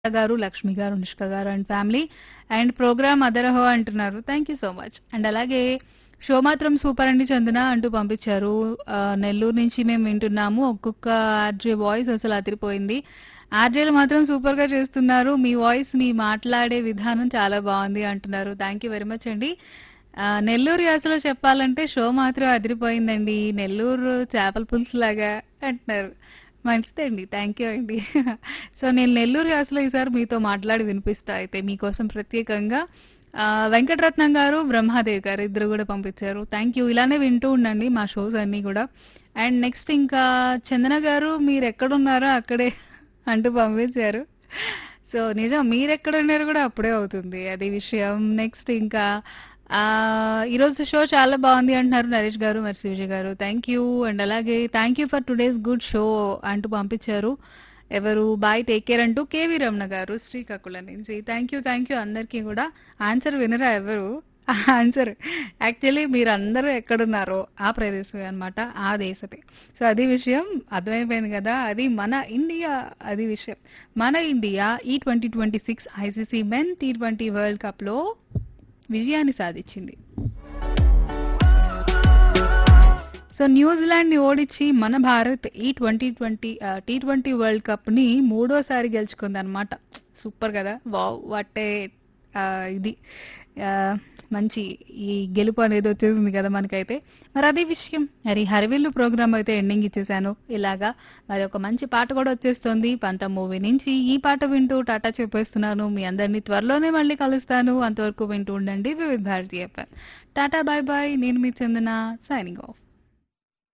గారు, లక్ష్మి గారు, నిష్క గారు అండ్ ఫ్యామిలీ అండ్ ప్రోగ్రామ్ అదరహో అంటున్నారు. Thank you so much. And అలాగే షో మాత్రం సూపర్ అండి చందన అంటూ పంపించారు. ఆహ్, నెల్లూరు నుంచి మేము వింటున్నాము. ఒక్కొక్క ఆర్‌జే వాయిస్ అసలు అదిరిపోయింది. ఆర్‌జేలు మాత్రం సూపర్‌గా చేస్తున్నారు. మీ వాయిస్, మీ మాట్లాడే విధానం చాలా బావుంది అంటున్నారు. థ్యాంక్ యూ వెరీ మచ్ అండి. ఆహ్, నెల్లూరు యాసలో చెప్పాలంటే షో మాత్రం అదిరిపోయిందండి. నెల్లూరు చేపల పులుసులాగా అంటున్నారు. మంచిదండి. థ్యాంక్ యూ అండి. సో, నేను నెల్లూరు యాసలో ఈసారి మీతో మాట్లాడి వినిపిస్తా అయితే మీకోసం ప్రత్యేకంగా. ఆహ్, వెంకటరత్నం గారు, బ్రహ్మాదేవి గారు ఇద్దరు గూడా పంపించారు. Thank you. ఇలానే వింటూ ఉండండి మా షోస్ అన్నీ గూడా. అండ్ నెక్స్ట్ ఇంకా చందన గారు మీరెక్కడున్నారో అక్కడే అంటూ పంపించారు. సో, నిజం మీరెక్కడున్నారో గూడా అప్పుడే అవుతుంది. అది విషయం. నెక్స్ట్ ఇంకా ఆహ్, ఈరోజు షో చాలా బావుంది అంటున్నారు నరేష్ గారు, మెర్సీ విజయ్ గారు. Thank you. అండ్ అలాగే thank you for today's good show అంటూ పంపించారు. ఎవరు బాయ్ టేక్ కేర్ అంటూ కేవీ రమణ గారు శ్రీకాకుళం నుంచి. Thank you. థ్యాంక్ యూ అందరికీ గూడా. ఆన్సర్ వినరా ఎవరు? ఆన్సర్ యాక్చువల్లీ మీరందరూ ఎక్కడున్నారో ఆ ప్రదేశమే అన్నమాట. ఆ దేశమే. సో, అది విషయం. అర్థమైపోయింది గదా! అది మన ఇండియా అది విషయం. మన ఇండియా ఈ 2026 ఐసీసీ మెన్ టీ20 వరల్డ్ కప్‌లో విజయాన్ని సాధించింది. సో, న్యూజిలాండ్‌ని ఓడించి మన భారత్ ఈ 2020 ఆహ్, టీ20 వరల్డ్ కప్‌ని మూడోసారి గెలుచుకుందన్నమాట. సూపర్ గదా! వావ్! వాట్ ఏ ఆహ్, ఇది ఆహ్, మంచి ఈ గెలుపు అనేది వచ్చేసింది గదా మనకైతే. మరి అది విషయం. మరి 'హరివిల్లు' ప్రోగ్రామ్ అయితే ఎండింగ్ ఇచ్చేసాను. ఇలాగా మరి ఒక మంచి పాట కూడా వచ్చేస్తుంది. 'పంతం' మూవీ నుంచి. ఈ పాట వింటూ టాటా చెప్పేస్తున్నాను. మీ అందరిని త్వరలోనే మళ్ళీ కలుస్తాను. అంతవరకు వింటూ ఉండండి వివిధ Bharati FM. Tata bye bye. నేను మీ చందన సైనింగ్ ఆఫ్.